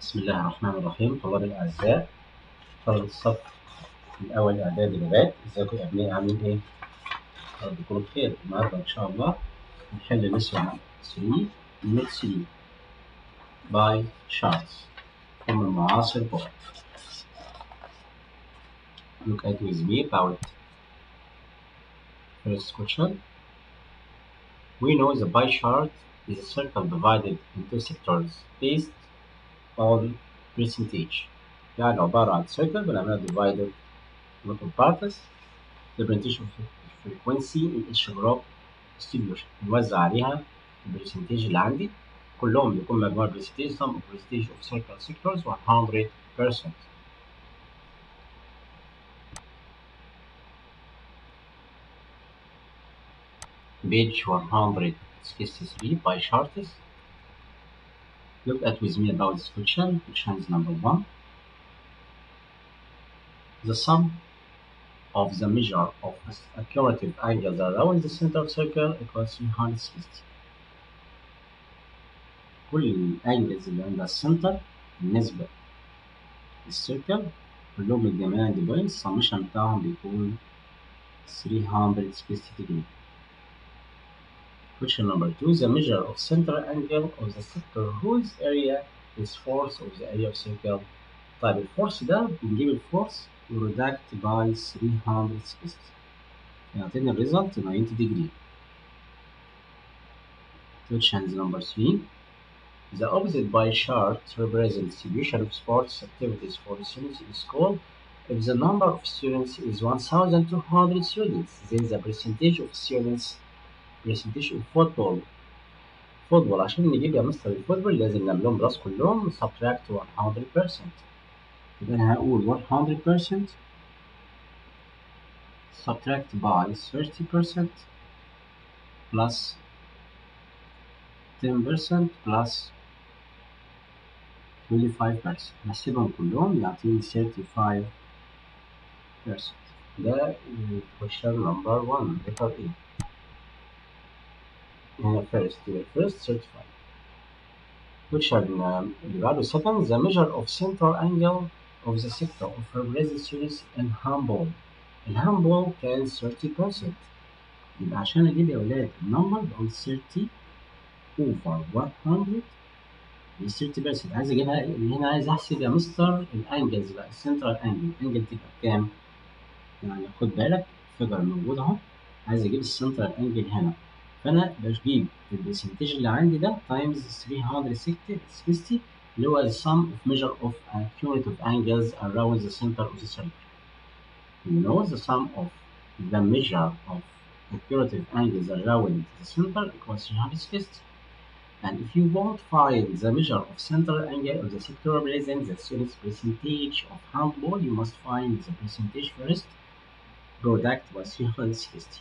بسم الله الرحمن الرحيم طلاب الأعزاء طلبة الصف الأول إعدادي لغات ازيكم يا أبنائي عاملين إيه؟ يا رب تكونوا بخير النهاردة إن شاء الله هنحل لسه 3 يونت 3 باي شارتس هم المعاصر بوك Look at with me about first question. We know the pie chart is a circle divided into sectors based on percentage يعني عبارة عن circle بنعملها divided into parts the percentage of frequency in each group distribution نوزع عليها البرسنتيج اللي عندي كلهم بيكون مجموع percentage sum of percentage of circle sectors 100% page 163 by charts Look at with me about this question. Question is number one. The sum of the measure of a cumulative angles around the center of circle equals 360. كل الانجلز اللي عند السنتر بالنسبة للسيركل كلهم متجمعين عند بوينت السمشن بتاعهم بيكون 360 degree. Question number two, the measure of central angle of the sector whose area is force of the area of circle. طيب الفورس ده بنجيب الفورس وريدكت باي 360 يعطينا الريزلت 90 degree. Question number three, the opposite by chart represents distribution of sports activities for students in school. If the number of students is 1,200 students, then the percentage of students برسنتيج الفوتبول فوتبول عشان نجيب يا مستر الفوتبول لازم نعملهم بلس كلهم subtract 100% يبقى انا هقول 100% subtract by 30% plus 10% plus 25% نحسبهم كلهم يعطيني 35% ده question number 1 letter A هنا first يبقى first certified question اللي بعده second the measure of central angle of the sector of represent students in handball الهاندبول كان 30% يبقى عشان اجيب يا ولاد النمبر بقول 30 over 100 دي 30% عايز اجيبها اللي هنا عايز احسب يا مستر الانجلز بقى السنترال انجل الانجل تبقى بكام؟ يعني خد بالك الفيجر موجود اهو عايز اجيب السنترال انجل هنا فانا بجيب البرسنتيج اللي عندي ده تايمز 360 اللي هو the sum of measure of cumulative angles around the center of the circle. You know the sum of the measure of cumulative angles around the center equals 360. And if you want to find the measure of central angle of the sector represents the student's percentage of handball, you must find the percentage first, product by 360.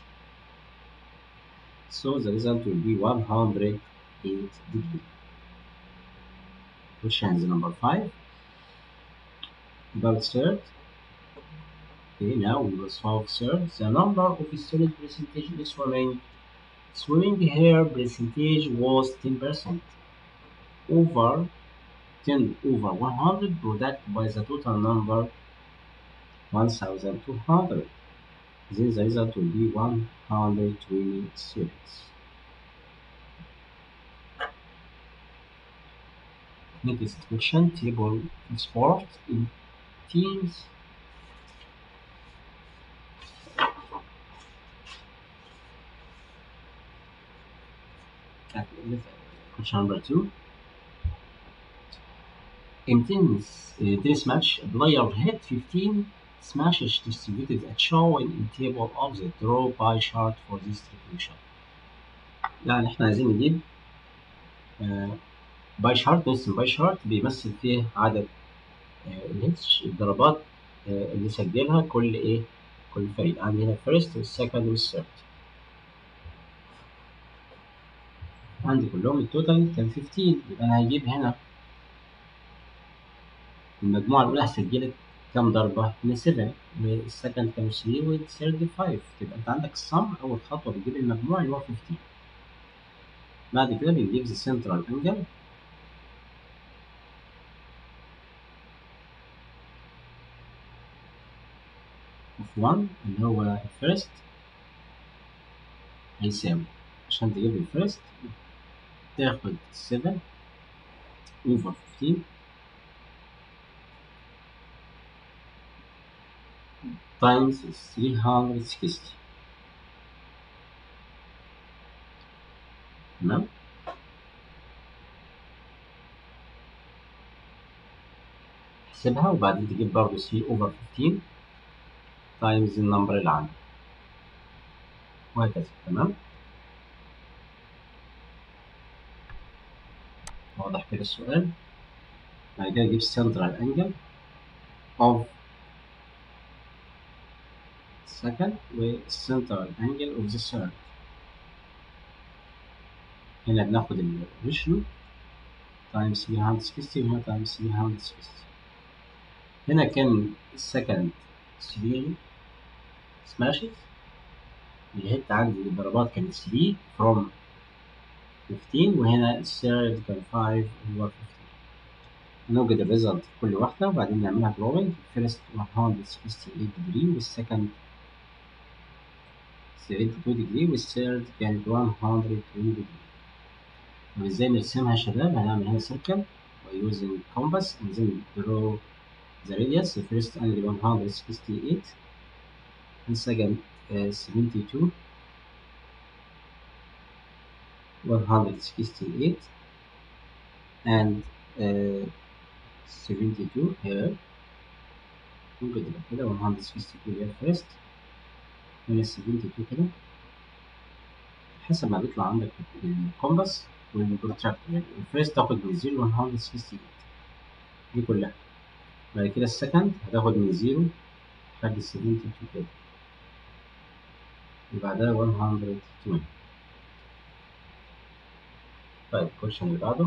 So the result will be 108 degree. Question is number 5. About third. Okay, now we will solve third. The number of student percentage in swimming. Swimming here percentage was 10%. Over 10 over 100 product by the total number 1200 then the result will be 120 students. Next question, table sport in teams. Question number two. In tennis, uh, tennis match, a player hit 15 smashes distributed as shown in table of the draw by chart for distribution. يعني احنا عايزين نجيب باي شارت نرسم باي شارت بيمثل فيه عدد الهيتس الضربات اللي سجلها كل ايه كل فريق عندي هنا الفيرست والسكند والثيرد عندي كلهم التوتال كان 15 يبقى انا هجيب هنا المجموعة الأولى سجلت كام ضربة؟ من 7 والسكند كان 3 والثيرد 5 تبقى أنت عندك الصم أول خطوة بتجيب المجموع اللي هو 15 بعد كده بنجيب the central angle of 1 اللي هو first هيساوي عشان تجيب الفيرست تاخد 7 over 15 times 360 تمام احسبها وبعدين تجيب برضه 3 over 15 times النمبر اللي عندك وهكذا تمام واضح كده السؤال بعد كده اجيب central angle of second و central angle of the third هنا بناخد الريشيو times 360 وهنا times 360 هنا كان السكند 3 سماشز الهيت عندي الضربات كانت 3 from 15 وهنا الثيرد كان 5 over 15 نوجد الريزلت في كل واحدة وبعدين نعملها drawing first 168 degree والسكند 72 degree والثيرد كانت 120 degree طب ازاي نرسمها يا شباب هنعمل هنا circle by using compass and then draw the radius the first angle 168 and second uh, 72 168 and uh, 72 here ممكن تبقى كده 162 here first هنا 72 كده حسب ما بيطلع عندك الكومباس والبروتراكتور يعني الفيرست تاخد من 0 ل 168 دي كلها بعد كده السكند هتاخد من 0 لحد 72 كده وبعدها 120 طيب الكويشن اللي بعده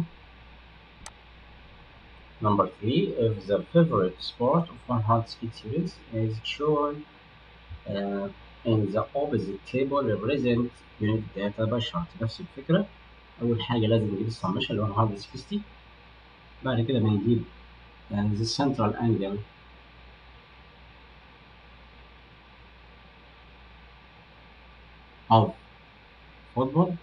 Number 3 if the favorite sport of one hard ski series is shown uh, in the opposite table represent unit data by chart نفس الفكرة أول حاجة لازم نجيب السمشن اللي هو 160 بعد كده بنجيب uh, the central angle of football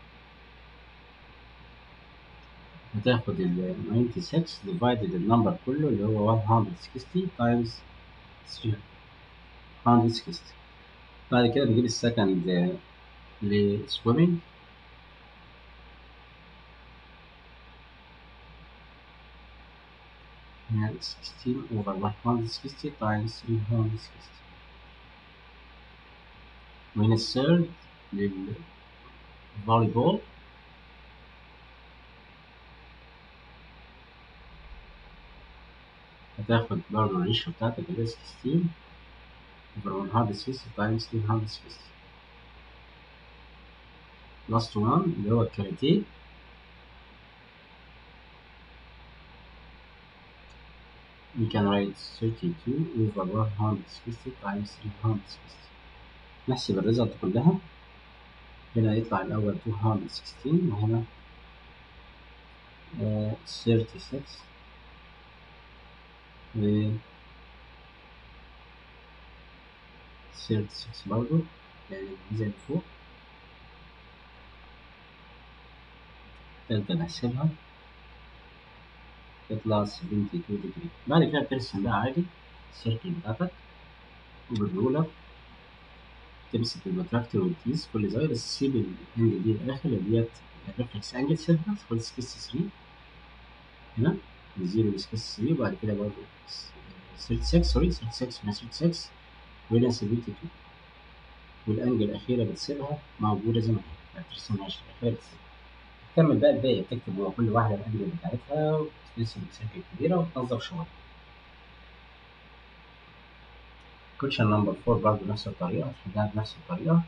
هتاخد ال 96 divided النمبر كله اللي هو 160 times 360 بعد كده بنجيب السكند لسويمنج هنا 16 over 160 times 360 وهنا الثيرد للفولي بول هتاخد برضه الريشيو بتاعتك اللي هي 16 over 160 times 360 last one اللي هو الكاراتيه we can write 32 over 160 times 360 نحسب الريزلت كلها هنا يطلع الأول 216 وهنا uh, 36 و 36 برضه يعني زي ما فوق تبدأ نحسبها تطلع 72 ديجري بعد كده بترسم بقى عادي السيركل بتاعتك وبالرولر تمسك البروتراكتور وتقيس كل زاوية بس تسيب الانجل دي للآخر اللي ديت الريفلكس انجل سيبها خد سكيس 3 هنا من 0 لسكيس 3 وبعد كده برضه 36 سوري 36 هنا 36 وهنا 72 والانجل الأخيرة بتسيبها موجودة زي ما هي ما بترسمهاش الأخيرة بتسيبها تكمل بقى الباقي بتكتب جوه كل واحدة الأنجل بتاعتها وترسم سيركل كبيرة وتنظف شغلك كوتشن نمبر 4 برضه نفس الطريقة تحلها بنفس الطريقة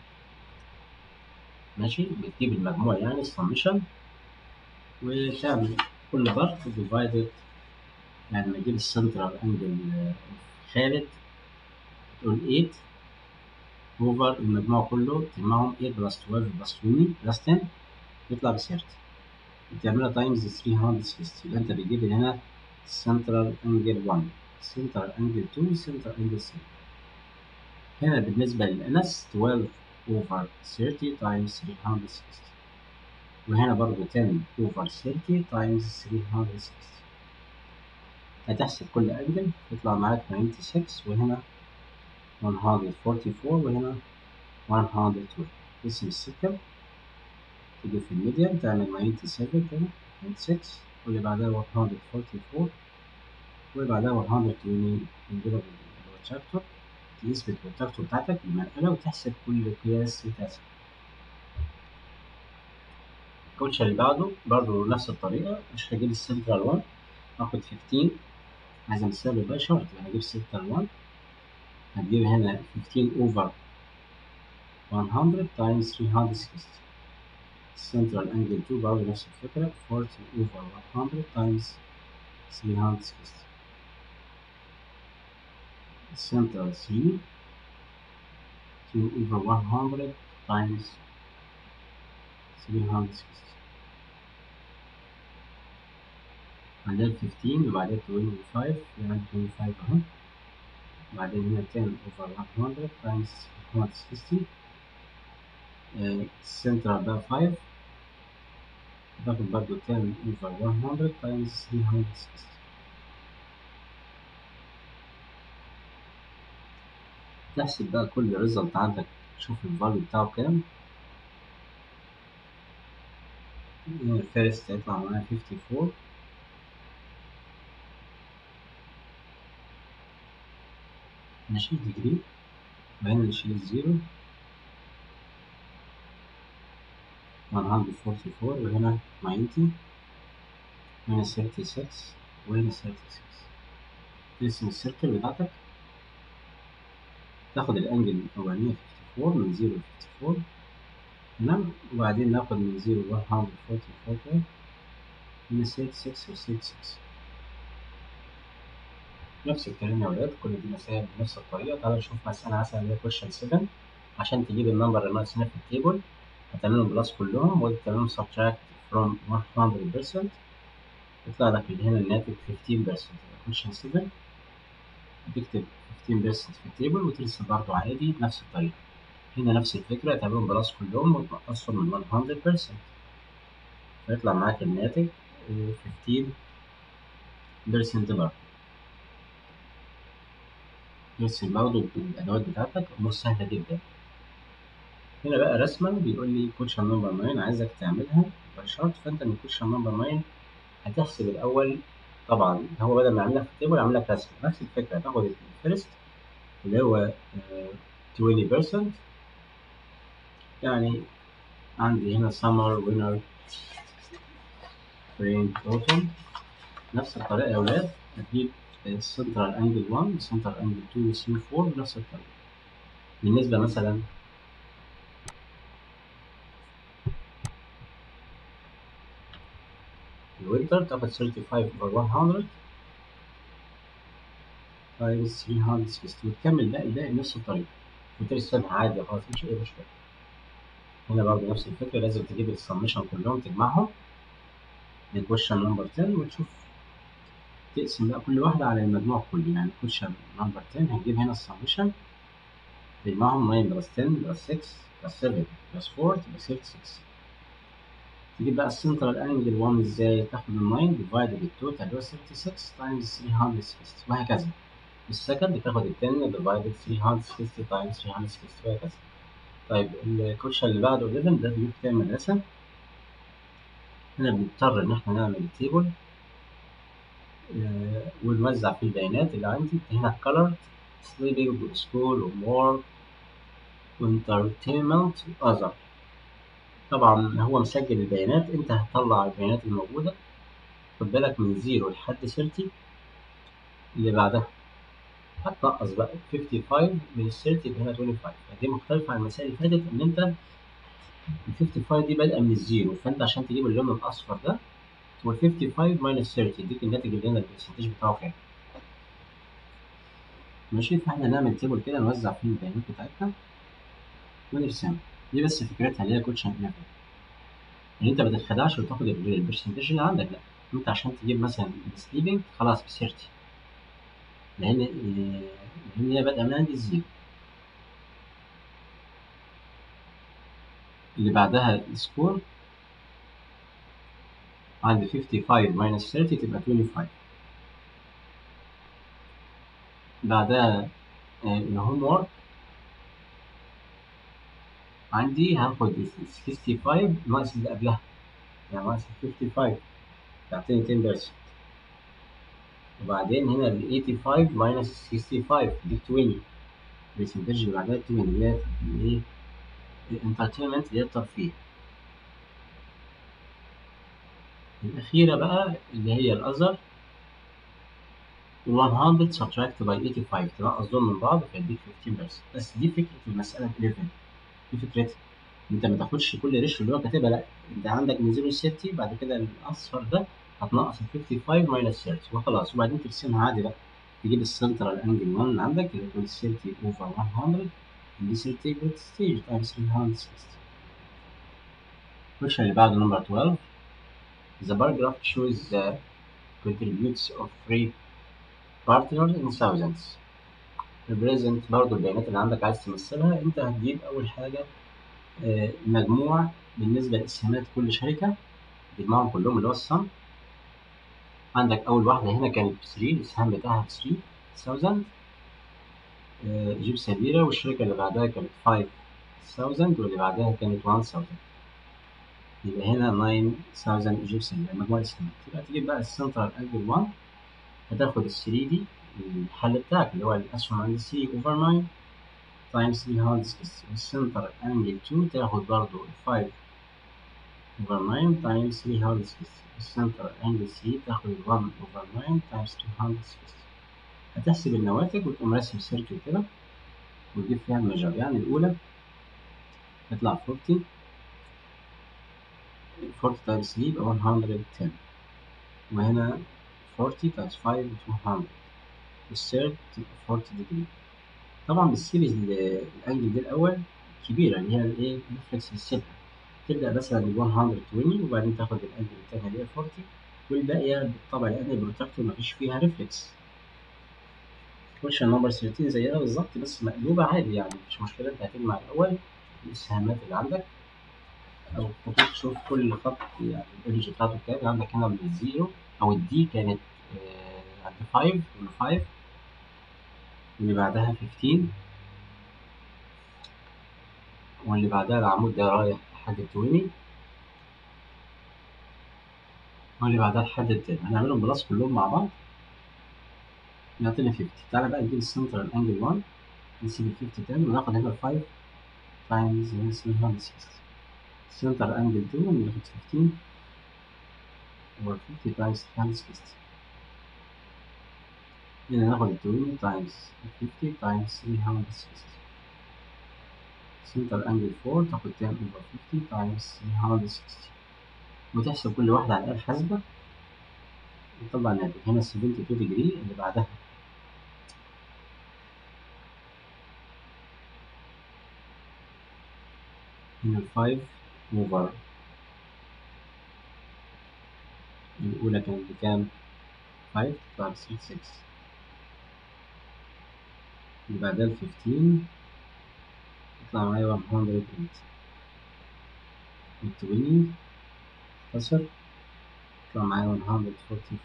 ماشي بتجيب المجموع يعني السمشن وتعمل كل بارت ديفايدد يعني لما تجيب السنترال انجل خالد تقول 8 اوفر المجموع كله تجمعهم 8 بلس 12 بلس 20 بلس 10 يطلع ب 30 بتعملها تايمز 360 يبقى انت بتجيب هنا central angle 1 central angle 2 central angle 3 هنا بالنسبة للأنس 12 over 30 times 360 وهنا برضو 10 over 30 times 360 هتحسب كل أنجل يطلع معاك 96 وهنا 144 وهنا 112 اسم السكة تيجي في الميديان تعمل 97 كده 96 واللي بعدها 144 واللي بعدها 120 نجيبها بالبروتراكتور تقيس بالبروتراكتور بتاعتك بالمنقلة وتحسب كل قياس وتحسب الكوتش اللي بعده برضه نفس الطريقة مش هجيب السنترال 1 هاخد 15 عايز امثله بقى شرط يعني هجيب سنترال 1 هتجيب هنا 15 over 100 times 360 central angle 2 برضه نفس الفكرة 40 over 100 times 360 central 3 2 over 100 times 360 بعدين 15 وبعدين 25 يعني 25 اهو بعدين هنا 10 over 100 times 160 السنترال بقى 5 باخد برضه 10 over 100 times 360 تحسب بقى كل ريزلت عندك شوف الفاليو بتاعه كام الفيرست هيطلع معايا 54 ماشي ديجري وهنا نشيل الزيرو 144 وهنا 90 هنا 36 وهنا 36 ترسم السيركل بتاعتك تاخد الانجل الأولانية 54 من 0 ل 54 هنا وبعدين ناخد من 0 ل 144 هنا 36 و 36 نفس الكلام يا ولاد كل دي مسائل بنفس الطريقة تعالوا نشوف مسألة مثلا اللي هي question 7 عشان تجيب النمبر اللي ناقص هنا في التيبل هتعملهم بلس كلهم وتعملهم subtract from 100% يطلع لك اللي هنا الناتج 15% question 7 تكتب 15% في التيبل وترسم برضه عادي نفس الطريقة هنا نفس الفكرة تعملهم بلس كلهم وتنقصهم من 100% فيطلع معاك الناتج 15% برضه ترسم برضه بالأدوات بتاعتك أمور سهلة جدا هنا بقى رسمة بيقول لي كوتشن نمبر 9 عايزك تعملها بشرط فأنت من كوتشن نمبر 9 هتحسب الأول طبعا هو بدل ما يعمل لك تيبل يعمل لك رسمة نفس الفكرة تاخد الفيرست اللي هو 20% يعني عندي هنا summer winter spring autumn نفس الطريقة يا ولاد هتجيب السنترال انجل 1 والسنترال انجل 2 و 3 و 4 بنفس الطريقة بالنسبة مثلا الوينتر تاخد 35 over 100 times 360 وتكمل باقي الباقي بنفس الطريقة وترسمها عادي خلاص مش أي مشكلة هنا برضه نفس الفكرة لازم تجيب السمشن كلهم تجمعهم للكويشن نمبر 10 وتشوف تقسم بقى كل واحدة على المجموع كله يعني كويشن نمبر 10 هنجيب هنا السمشن تجمعهم 9 بلس 10 بلس 6 بلس 7 بلس 4 تبقى 36 تجيب بقى السنترال انجل 1 ازاي تاخد ال 9 ديفايدد التوتال اللي هو 36 تايمز 360 وهكذا السكند تاخد ال 10 ديفايدد 360 تايمز 360 وهكذا طيب الكوتشن اللي بعده 11 ده بيجيب تعمل رسم هنا بنضطر ان احنا نعمل التيبل آه ونوزع فيه البيانات اللي عندي هنا colored sleeping school work entertainment other طبعا هو مسجل البيانات انت هتطلع البيانات الموجودة خد بالك من زيرو لحد 30 اللي بعدها هتنقص بقى 55 من ال 30 يبقى هنا 25 دي مختلفة عن المسائل اللي فاتت ان انت ال 55 دي بادئة من الزيرو فانت عشان تجيب اللون الاصفر ده تقول 55 ماينس 30 يديك الناتج اللي هنا البرسنتج بتاعه كام ماشي فاحنا نعمل تيبل كده نوزع فيه البيانات بتاعتنا ونرسمها دي بس فكرتها اللي هي كوتشن 11 يعني انت ما تتخدعش وتاخد البرسنتج اللي عندك لا انت عشان تجيب مثلا السليبنج خلاص ب 30 لان لان هي بادئه من عند الزيرو اللي بعدها السكور عندي 55 minus 30 تبقى 25 بعدها الهوم وورك عندي هاخد 65 ناقص اللي قبلها يعني ناقص 55 تعطيني 10% وبعدين هنا ال 85 minus 65 دي 20 البرسنتج اللي بعدها 20 اللي هي الايه الانترتينمنت اللي هي الترفيه الأخيرة بقى اللي هي الأذر 100 subtract by 85 تنقص دول من بعض فيديك 15% بس دي فكرة المسألة 11 دي فكرتها انت ما تاخدش كل ريش اللي هو كاتبها لا انت عندك من 0 ل 60 بعد كده الاصفر ده هتنقص ال 55 ماينس 30 وخلاص وبعدين ترسمها عادي بقى تجيب السنترال انجل 1 اللي عندك اللي هو 30 اوفر 100 دي 30 جريد ستيج تايمز 360 الكويشن اللي بعده نمبر 12 The bar graph shows the contributes of three partners in thousands. represent برضه البيانات اللي عندك عايز تمثلها انت هتجيب اول حاجه آه، مجموع بالنسبه لاسهامات كل شركه تجمعهم كلهم اللي هو السم عندك اول واحده هنا كانت ب 3 الاسهام بتاعها ب 3000 آه، جيب سبيرة والشركه اللي بعدها كانت 5000 واللي بعدها كانت 1000 يبقى هنا 9000 جيب سبيرة مجموع الاسهامات يبقى تجيب بقى السنترال انجل 1 هتاخد ال 3 دي الحل بتاعك اللي هو الاسهم عند 3 اوفر 9 تايمز 360 والسنتر انجل 2 تاخد برضو 5 اوفر 9 تايمز 360 والسنتر انجل 3 تاخد 1 اوفر 9 تايمز 260 هتحسب النواتج وتقوم راسم سيركل كده وتجيب فيها الميجر يعني الأولى تطلع 40 40 تايمز 3 يبقى 110 وهنا 40 تايمز 5 200 والثيرد تبقى 40 ديجري طبعا بالسيريز الانجل دي الاول كبيره اللي هي الايه الريفلكس السبعه تبدا مثلا ب 120 وبعدين تاخد الانجل الثانيه اللي هي 40 والباقيه بالطبع لان البروتكتور مفيش فيها ريفلكس كويشن نمبر 13 زيها بالظبط بس مقلوبه عادي يعني مش مشكله انت هتجمع الاول الاسهامات اللي عندك او الخطوط تشوف كل خط يعني الايدج بتاعته كام عندك هنا من الزيرو او الدي كانت آه، عند 5 من 5 واللي بعدها 15 واللي بعدها العمود ده رايح لحد 20 واللي بعدها لحد التاني هنعملهم بلس كلهم مع بعض يعطينا 50 تعالى بقى نجيب السنترال انجل 1 نسيب ال 50 تاني وناخد هنا 5 تايمز 360 السنترال انجل 2 ناخد 15 over 50 تايمز 360 هنا ناخد 20 تايمز 50 تايمز 360 سنتر انجل 4 تاخد 10 over 50 تايمز 360 وتحسب كل واحدة على الآلة الحاسبة وتطلع الناتج هنا 72 ديجري اللي بعدها هنا 5 over الأولى كانت بكام؟ 5 تطلع 6 اللي بعدها 15 يطلع معايا 108 وال 20 اختصر يطلع معايا 144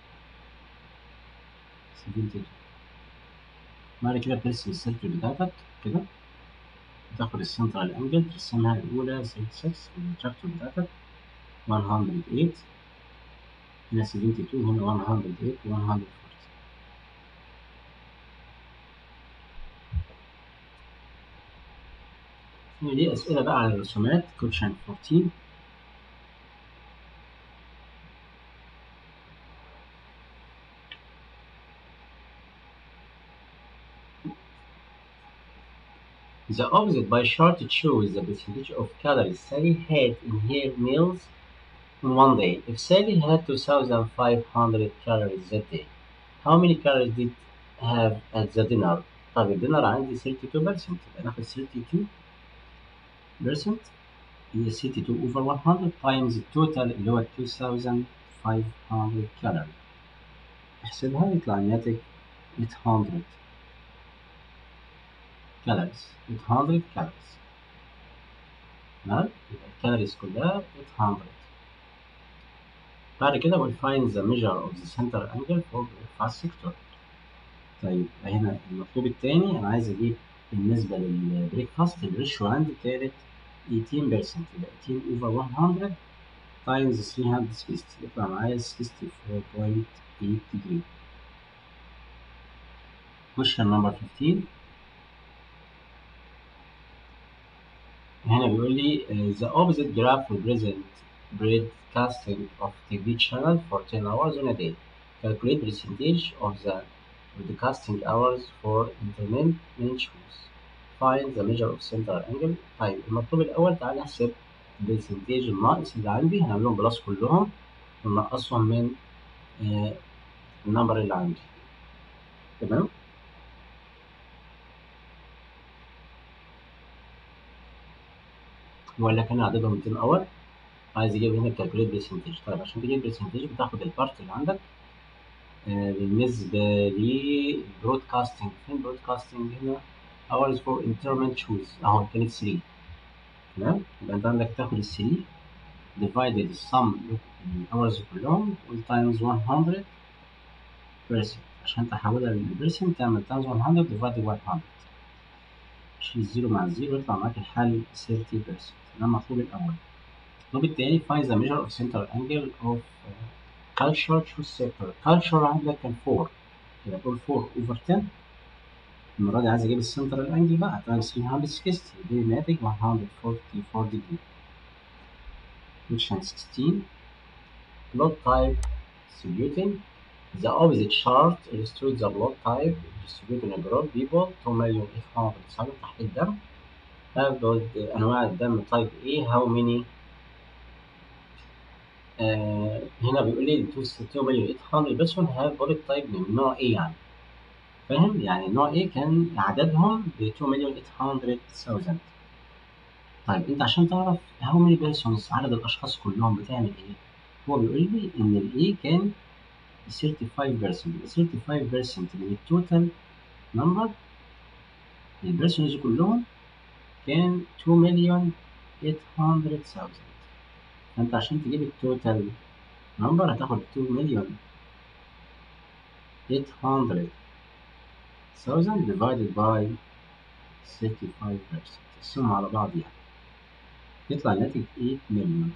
72 بعد كده بترسم السيركل بتاعتك كده تاخد السنترال انجل ترسمها الأولى 36 والتراكتور بتاعتك 108 هنا 72 هنا 108 و 140 دي أسئلة بقى على الرسومات كوتشن 14 The opposite by chart shows the percentage of calories Sally had in her meals in one day. If Sally had 2,500 calories that day, how many calories did have at the dinner? طب الدينر عندي 32% يبقى ناخد 32 percent هي 62 over 100 times التوتال اللي هو 2500 كالوري احسبها يطلع الناتج 800 calories 800 calories تمام يبقى الكالوريز كلها 800 بعد كده we'll find the measure of the center angle for breakfast sector طيب هنا المطلوب الثاني انا عايز اجيب بالنسبه للبريكفاست الريشيو عندي كانت 18% يبقى 18 over 100 times 360 يطلع معايا 64.8 degree question number 15 هنا بيقول لي uh, the opposite graph represent broadcasting of TV channel for 10 hours on a day. Calculate percentage of the broadcasting hours for intermittent shows. Find the measure of center angle. طيب المطلوب الأول تعالى نحسب البرسنتيج الناقص اللي عندي هنعملهم بلس كلهم وننقصهم من آه النمبر اللي عندي. تمام؟ ولا كان عددهم 200 اور عايز اجيب هنا الكالكوليت برسنتيج طيب عشان تجيب برسنتيج بتاخد البارت اللي عندك آه بالنسبه للبرودكاستنج فين برودكاستنج هنا hours for intermittent shows اهو كانت 3 تمام يبقى انت عندك تاخد ال 3 divided السم الhours كلهم times 100 percent عشان تحولها للبرسنت تعمل times 100 divided 100 تشيل الزيرو مع الزيرو يطلع معاك الحل 30% ده المطلوب الأول المطلوب التاني find the measure of center angle of uh, culture to sector culture عندك كان 4 يبقى تقول 4 over 10 المرة دي عايز أجيب السنترال أنجل بقى times 360 دي الناتج 144 degree question 16 plot type distributing The opposite chart illustrates the blood type distributed in a group people 2 million 800 تحت الدم have أنواع الدم type A how many آه هنا بيقول لي 2 مليون 800 بيرسون have body type من نوع A يعني فاهم يعني نوع A كان عددهم ب 2 مليون 800 thousand طيب انت عشان تعرف how many persons عدد الاشخاص كلهم بتعمل ايه هو بيقول لي ان ال A كان 35% 35% من التوتال نمبر البيرسونز كلهم كان 2 مليون 800 thousand فانت عشان تجيب التوتال نمبر هتاخد 2 مليون 800 thousand divided by 35% تقسمهم على بعض يعني يطلع الناتج 8 مليون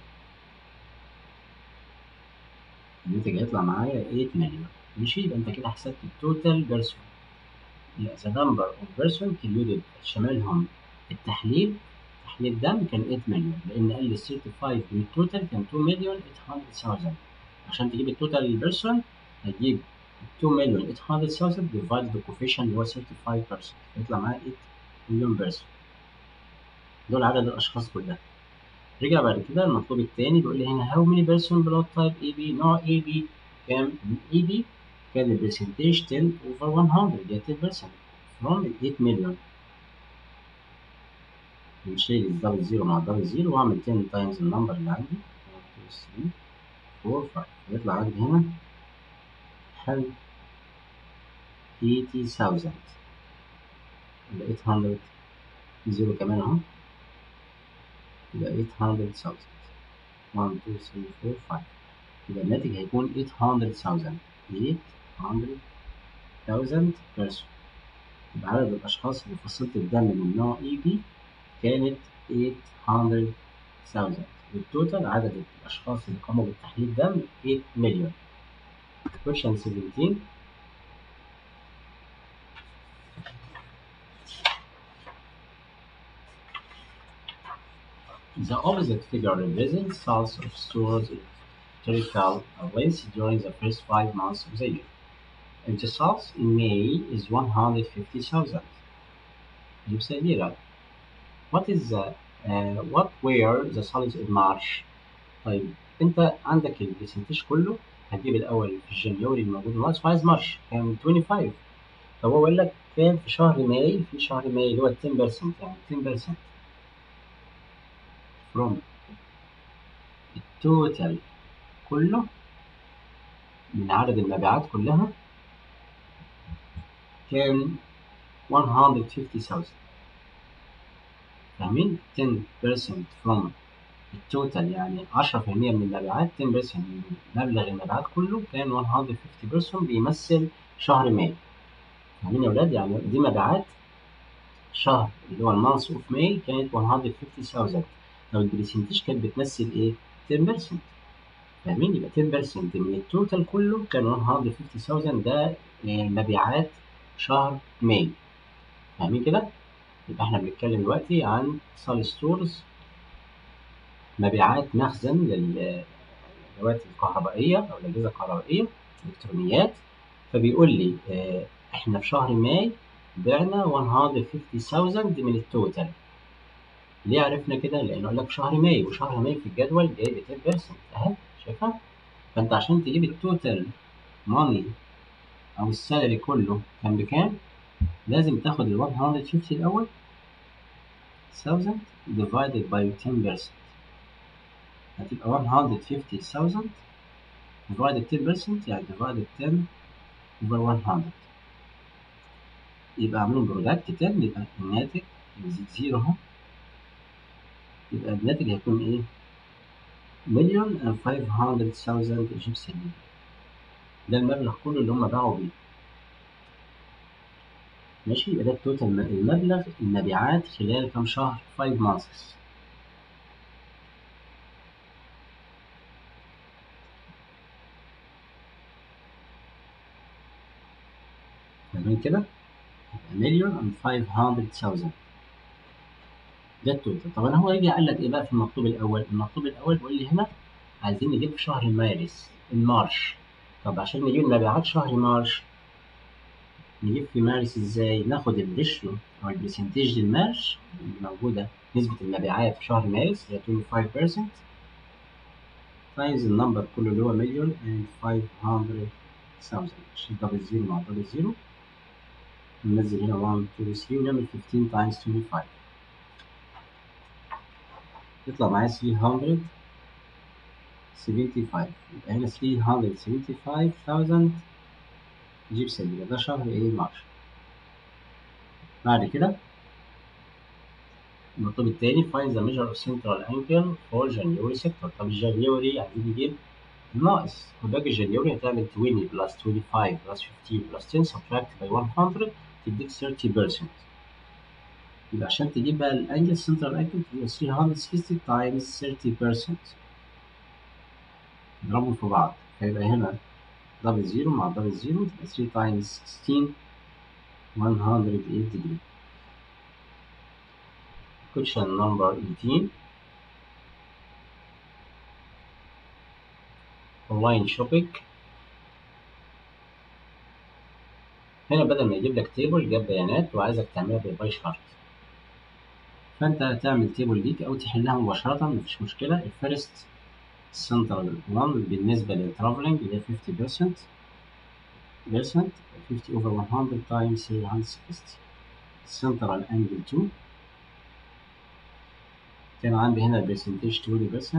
الناتج هيطلع معايا 8 مليون ماشي يبقى انت كده حسبت التوتال بيرسون يبقى ذا نمبر اوف بيرسون كلودد شمالهم التحليل تحليل دم كان 8 مليون لان قال لي 35 من التوتال كان 2 مليون 800 thousand عشان تجيب التوتال بيرسون هتجيب 2 مليون 800 thousand ديفايد الكوفيشن اللي هو 35% يطلع معايا 8 مليون بيرسون دول عدد الاشخاص كلها رجع بعد كده المطلوب الثاني بيقول لي هنا how many person blood type AB نوع AB كام AB كان البرسنتيج 10 over 100 دي 10% from 8 مليون نشيل الدبل زيرو مع الدبل زيرو واعمل 10 تايمز النمبر اللي عندي 1 2 3 4 5 يطلع عندي هنا حل 80000 يبقى 800 زيرو كمان اهو يبقى 800,000 1 2 3 4 5 يبقى الناتج هيكون 800,000 800,000 بيرسون يبقى عدد الأشخاص اللي فصلت الدم من نوع اي بي كانت 800,000 والتوتال عدد الأشخاص اللي قاموا بتحليل دم 8 مليون question 17 The opposite figure represents sales of stores electrical outlets during the first five months of the year. If the sales in May is 150,000 يبقى ليرة. What is the uh, what were the sales in March? طيب انت عندك البرسنتج كله هتجيب الاول في الجنيوري الموجود ناقص عايز مارش كان 25 طب هو بيقول لك كان في شهر ماي في شهر ماي اللي هو 10% يعني 10% from التوتال كله من عدد المبيعات كلها كان 150,000 فاهمين 10% from التوتال يعني 10% من المبيعات 10% من مبلغ المبيعات كله كان 150% بيمثل شهر ماي فاهمين يا ولاد يعني دي مبيعات شهر اللي هو المانث اوف ماي كانت 150000 لو البرسنتج كانت بتمثل ايه 10% فاهمين يبقى 10% من التوتال كله كان 150000 ده مبيعات شهر ماي فاهمين كده يبقى احنا بنتكلم دلوقتي عن سال ستورز مبيعات مخزن للادوات الكهربائيه او الاجهزه الكهربائيه الالكترونيات فبيقول لي اه احنا في شهر ماي بعنا 150000 من التوتال ليه عرفنا كده؟ لأنه قال لك شهر ماي وشهر ماي في الجدول جاي ب 10% أهي شايفها؟ فأنت عشان تجيب التوتال ماني أو السالري كله كان بكام؟ لازم تاخد ال 150 الأول 1000 divided by 10% هتبقى 150,000 divided 10% يعني divided 10 over 100 يبقى عاملين برودكت 10 يبقى الناتج يزيد زيرو اهو يبقى الناتج هيكون ايه؟ مليون and 500,000 ايجيبسيان ده المبلغ كله اللي هم باعوا بيه ماشي يبقى ده التوتال المبلغ المبيعات خلال كام شهر 5 months فاهمين كده؟ مليون and 500,000 ده التوتال طب انا هو يجي قال لك ايه بقى في المطلوب الاول؟ المطلوب الاول بيقول لي هنا عايزين نجيب في شهر مارس المارش طب عشان نجيب مبيعات شهر مارش نجيب في مارس ازاي؟ ناخد الريشيو او البرسنتيج للمارش اللي موجوده نسبة المبيعات في شهر مارس اللي هي 25% تايمز النمبر كله اللي هو مليون and 500,000 شيل دبل زيرو مع دبل زيرو ننزل هنا 1 2 3 ونعمل 15 تايمز 25 يطلع معايا 375 يبقى هنا 375,000 جيب سلبي يبقى ده شهر ايه مارش بعد كده المطلوب التاني find the measure of central angle for January sector طب الجانيوري عايزين نجيب ناقص خد بالك الجانيوري هتعمل 20 بلس 25 بلس 15 بلس 10 subtract by 100 تديك 30% يبقى عشان تجيب بقى الانجل central angle تجيب 360 times 30% نضربهم في بعض فيبقى هنا دبل زيرو مع دبل زيرو تبقى 3 times 16 108 degree question number 18 online shopping هنا بدل ما يجيب لك تيبل جاب بيانات وعايزك تعملها بالباي شارت فانت هتعمل تيبل ليك او تحلها مباشرة مفيش مشكلة الفيرست سنترال 1 بالنسبة للترافلنج اللي هي 50% percent 50 over 100 times 360 central angle 2 كان عندي هنا percentage 20%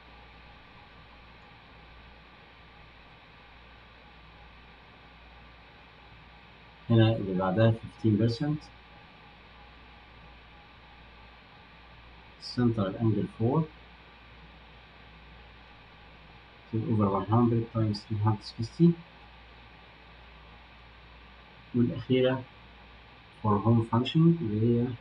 هنا اللي بعدها 15% central angle 4 over 100 times 360 والأخيرة for home function اللي هي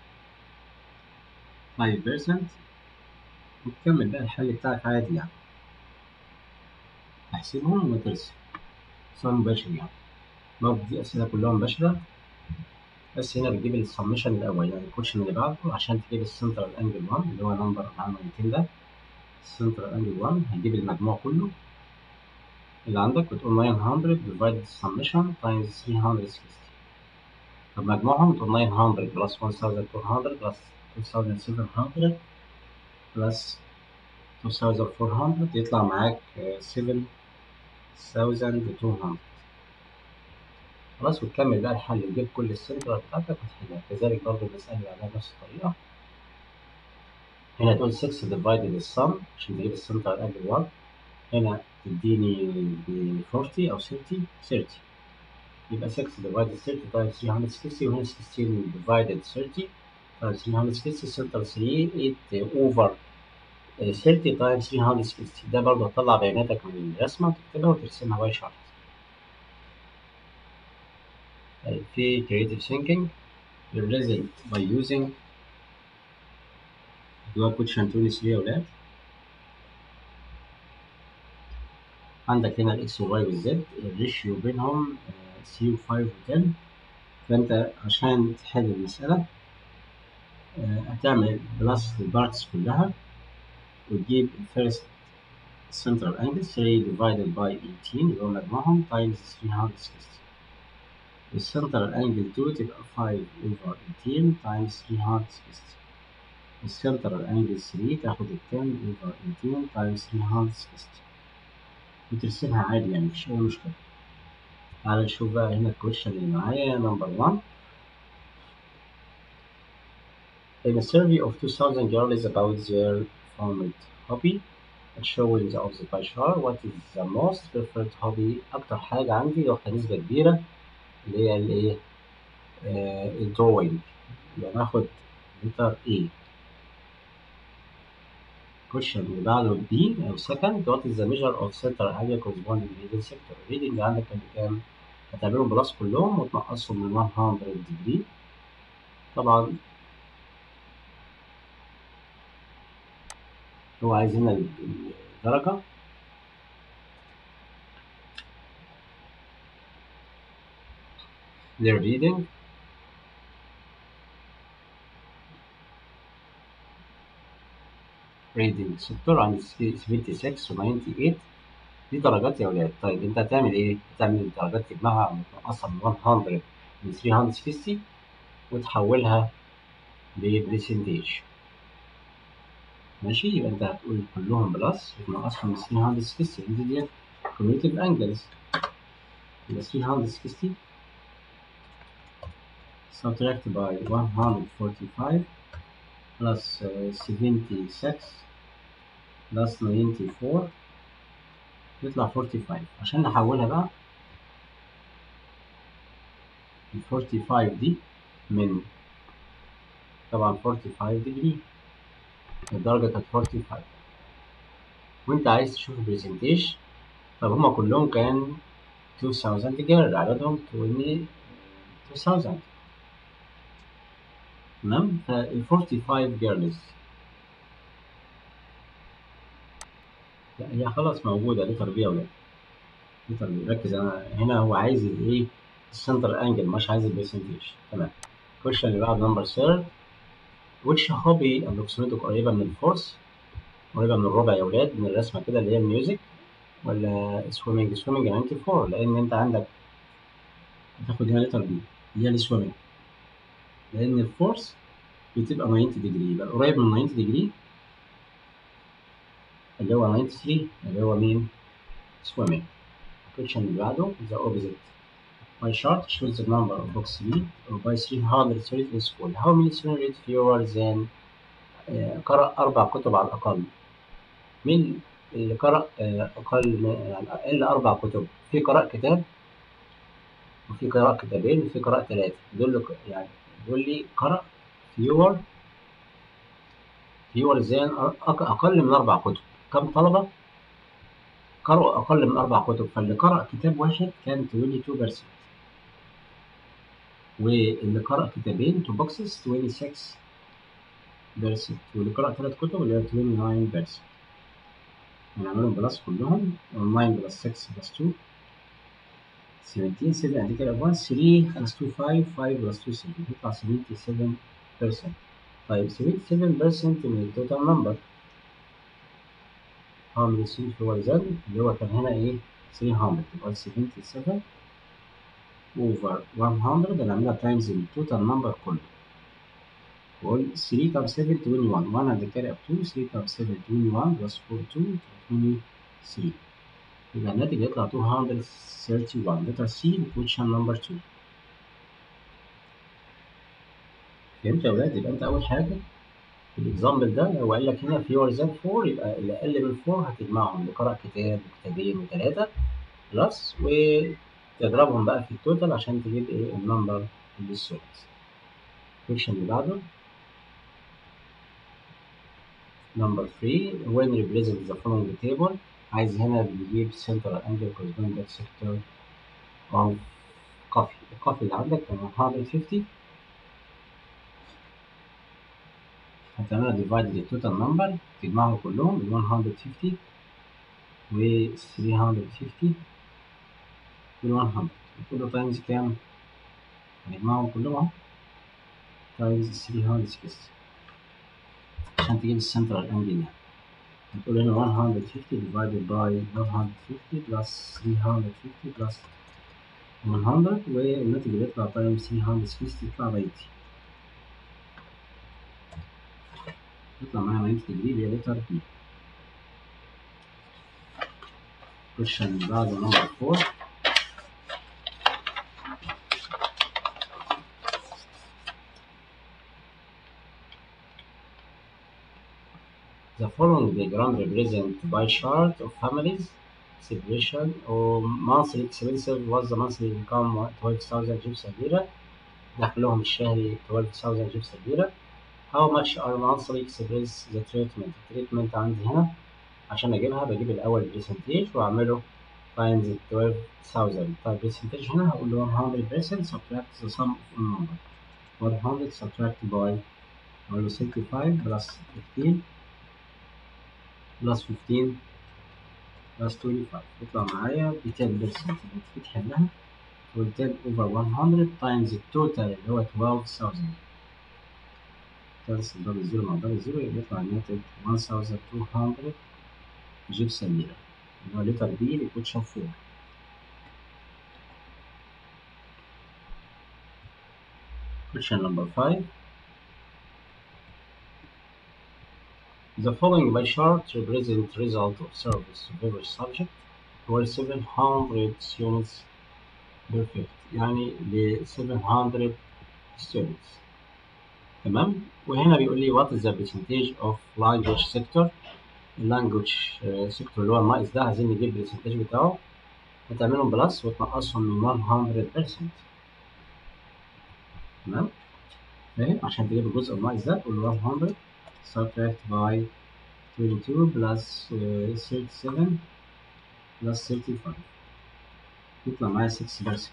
5% وتكمل بقى الحل بتاعك عادي يعني احسبهم وترسم سؤال مباشر يعني برضه دي أسئلة كلها مباشرة بس هنا بتجيب السمشن الأول يعني الكوشن اللي بعده عشان تجيب السنترال أنجل 1 اللي هو نمبر معانا 200 ده السنترال أنجل 1 هتجيب المجموع كله اللي عندك بتقول 900 divided summation times 360 طب مجموعهم تقول 900 plus 1200 plus 2700 plus 2400 يطلع معاك 7200 خلاص وتكمل بقى الحل تجيب كل السنترال بتاعتك وتحلها كذلك برضه المسألة اللي بعدها نفس الطريقة هنا تقول 6 divided السم عشان تجيب السنترال أنجل 1 هنا تديني ب 40 أو 30 30 يبقى 6 divided 30 times 360 وهنا 16 divided 30 طيب 360 سنتر 3 8 اوفر 30 تايمز 360 ده برضه هتطلع بياناتك من الرسمة وتكتبها وترسمها باي شارت طيب في creative thinking represent by using جواب كوتشن 23 يا ولاد عندك هنا الاكس والواي والزد الريشيو بينهم 3 و5 و10 فانت عشان تحل المسألة هتعمل بلس للبارتس كلها وتجيب الفيرست central angle 3 divided by 18 اللي هو مجموعهم times 360 والcentral angle 2 تبقى 5 over 18 times 360 والcentral angle 3 تاخد ال 10 over 18 times 360 وترسمها عادي يعني مفيش أي مشكلة تعال نشوف بقى هنا الكويشن اللي معايا نمبر 1 In a survey of 2,000 girls about their favorite hobby, showing the of the pie chart, what is the most preferred hobby؟ أكتر حاجة عندي واخدة نسبة كبيرة اللي هي الإيه؟ آه الدروينج يبقى ناخد لتر A. question اللي بعده B أو second what is the measure of center area corresponding to the sector؟ الريدنج عندك كان بكام؟ هتعملهم بلس كلهم وتنقصهم من 100 degree طبعا هو عايز هنا الدرجة their reading reading sector عند 76 و 98 دي درجات يا ولاد طيب انت هتعمل ايه؟ هتعمل الدرجات تجمعها متنقصة من 100 من 360 وتحولها لبرسنتيج ماشي يبقى انت هتقول كلهم بلس وتنقصهم من 360 دي ديت كوميوتيف انجلز يبقى 360 subtract by 145 plus uh, 76 plus 94 يطلع 45 عشان نحولها بقى ال 45 دي من طبعا 45 degree الدرجة كانت 45 وانت عايز تشوف البرزنتيج طب هما كلهم كان 2000 جيرل عددهم 20 2000 تمام فال 45 جيرلز لا هي خلاص موجودة لتر بي يا ولاد لتر بي ركز انا هنا هو عايز الايه السنتر انجل مش عايز البرسنتيج تمام الكويشن اللي بعد نمبر 3 which hobby approximately قريبة من الفورس قريبة من الربع يا ولاد من الرسمة كده اللي هي الميوزك ولا سويمنج سويمنج 94 لأن أنت عندك هتاخد هنا لتر بي اللي هي السويمنج لأن الفورس بتبقى 90 ديجري يبقى قريب من 90 ديجري اللي هو 93 اللي هو مين؟ سويمنج الكويشن اللي بعده the opposite My chart shows the number of books read by 300 students in school. How many students read fewer than uh, قرأ أربع كتب على الأقل؟ مين اللي قرأ uh, أقل من على الأقل أربع كتب؟ في قراء كتاب وفي قراء كتابين وفي قراء ثلاثة. دول يعني دول لي قرأ fewer fewer than أقل من أربع كتب. كم طلبة قرأوا أقل من أربع كتب؟ فاللي قرأ كتاب واحد كان 22%. واللي قرأ كتابين تو بوكسز 26 بيرسنت واللي قرأ ثلاث كتب اللي هي 29 بيرسنت هنعملهم بلس كلهم 9 بلس 6 بلس 2 17 7 بعد كده 1 3 بلس 2 5 5 بلس 2 7 يطلع 77 بيرسنت طيب 77 بيرسنت من التوتال نمبر هعمل السي في وزن اللي هو كان هنا ايه 300 يبقى 77 over 100 هنعملها تايمز التوتال نمبر كله وقول 3 تايمز 7 21 1 عند كاري اب 2 3 تايمز 7 21 بلس 4 2 23 يبقى الناتج يطلع 231 لتر سي كويشن نمبر 2 فهمت يا ولاد يبقى انت اول حاجه في الاكزامبل ده لو قال لك هنا فيور ذان 4 يبقى اللي اقل من 4 هتجمعهم اللي قرأ كتاب وكتابين وثلاثه بلس و تضربهم بقى في التوتال عشان تجيب ايه النمبر للسورس الكويشن اللي بعده number 3 when represent the following table عايز هنا بيجيب central angle corresponding to sector of coffee الكوفي اللي عندك كان 150 هتعملها divide للتوتال نمبر تجمعهم كلهم ال 150 و 350 وال 100 كله تايمز كام؟ هنجمعهم كلهم اهو تايمز 360 عشان تجيب السنترال انجل يعني هتقول هنا 150 divided by 150 plus 350 plus 100 والناتج اللي يطلع تايمز 360 يطلع 90 يطلع معايا 90 ديجري اللي هي لتر بي question اللي بعده نمبر 4 The following diagram represent by chart of families separation or monthly expenses was the monthly income 12,000 gypsy lira دخلهم الشهري 12,000 gypsy lira how much are monthly expenses the treatment treatment عندي هنا عشان اجيبها بجيب الاول percentage واعمله times 12,000 طيب percentage هنا هقول له 100% subtract the sum of all number 100 subtract by هقول له 65 plus 15 plus 15 plus 25 يطلع معايا ب 10% لما تيجي تحلها تقول 10 over 100 times التوتال اللي هو 12000 تنسى دبل زيرو مع دبل زيرو يطلع الناتج 1200 جيبسون ليرة اللي هو لتر بي لكوتشن 4 Question number 5 The following by chart represent result of service of every subject were 700 students perfect يعني ل 700 students تمام وهنا بيقول لي what is the percentage of language sector اللانجوج سيكتور اللي هو الناقص ده عايزين نجيب البرسنتاج بتاعه هتعملهم بلس وتنقصهم من 100% تمام فاهم عشان تجيب الجزء الناقص ده تقول له 100 subtract by 22 plus uh, 37 plus 35 يطلع معايا 6%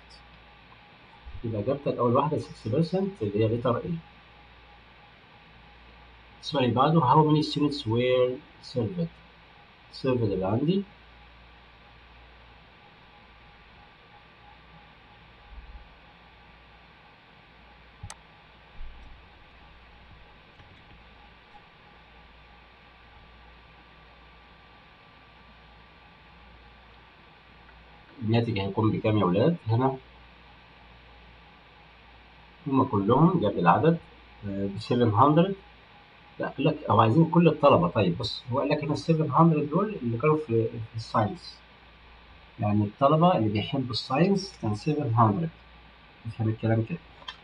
يبقى إجابتك أول واحدة 6% اللي هي لتر A السؤال اللي بعده how many students were served served اللي عندي الناتج هيكون بكام يا ولاد هنا هما كلهم جاب العدد ب 700 لا قال لك او عايزين كل الطلبه طيب بص هو قال لك هنا ال 700 دول اللي كانوا في, في الساينس يعني الطلبه اللي بيحبوا الساينس كان 700 افهم الكلام كده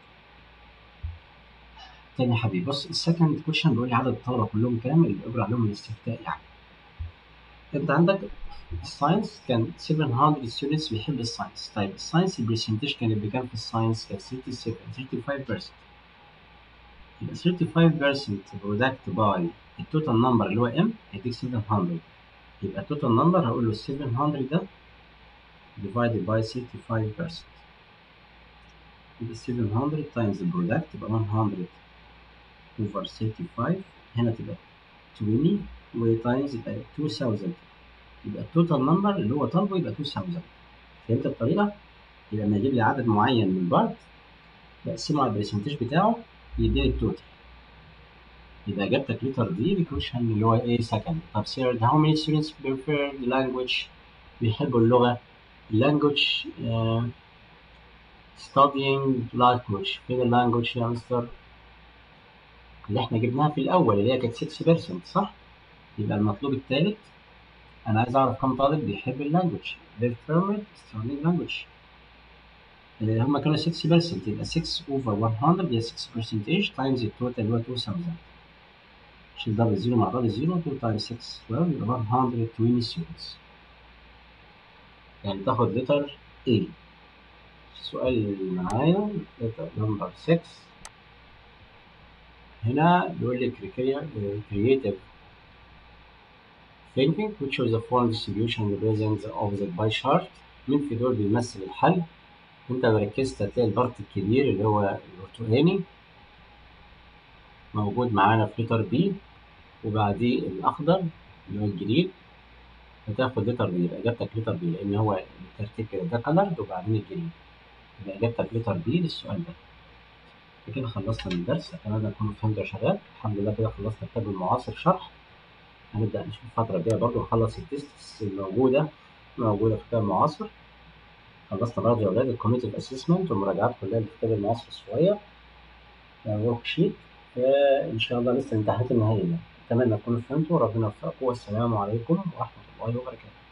تاني يا حبيبي بص السكند كويشن بيقول لي عدد الطلبه كلهم كام اللي بيقرا عليهم الاستفتاء يعني انت عندك الساينس كان 700 ستودنتس بيحب الساينس طيب الساينس البرسنتج كانت بكام في الساينس كان 37 35% يبقى 35% برودكت باي التوتال نمبر اللي هو ام هيديك 700 يبقى التوتال نمبر هقول له 700 ده divided by 35% يبقى 700 times البرودكت يبقى 100 over 35 هنا تبقى 20 وتايمز يبقى 2000 يبقى التوتال نمبر اللي هو طالبه يبقى 2000 فهمت الطريقة؟ يبقى لما يجيب لي عدد معين من البارت بقسمه على البرسنتج بتاعه يديني التوتال يبقى اجابتك لتر دي الكويشن اللي هو ايه سكند طب third how many students prefer the language بيحبوا اللغة language uh, studying language فين اللانجوج يا مستر اللي احنا جبناها في الأول اللي هي كانت 6% صح؟ يبقى المطلوب الثالث أنا عايز أعرف كم طالب بيحب اللانجوج determined studying language اللي هم كانوا 6% يبقى 6 over 100 هي 6 percentage times التوتال اللي هو 2000 شيل دبل زيرو مع دبل زيرو 2 times 6 12 يبقى 120 students يعني تاخد لتر A السؤال اللي معايا لتر نمبر 6 هنا بيقول لي creative thinking which of the following distribution represents of the pie chart مين في دول بيمثل الحل انت لو ركزت هتلاقي البارت الكبير اللي هو البرتقاني موجود معانا في لتر بي وبعديه الاخضر اللي هو الجرين هتاخد لتر بي يبقى اجابتك لتر بي لان هو الترتيب كده ده كلرد وبعدين الجرين يبقى اجابتك لتر بي للسؤال ده كده خلصنا من الدرس اتمنى تكونوا فهمتوا يا شباب الحمد لله كده خلصنا الكتاب المعاصر شرح هنبدا نشوف الفتره الجايه برضو نخلص التيستس الموجوده موجوده في الكتاب المعاصر خلصنا برضه يا ولاد الكوميتيف اسسمنت والمراجعات كلها اللي في الكتاب المعاصر الصغير يعني ورك شيت فان شاء الله لسه الامتحانات النهائيه اتمنى تكونوا فهمتوا وربنا يوفقكم والسلام عليكم ورحمه الله وبركاته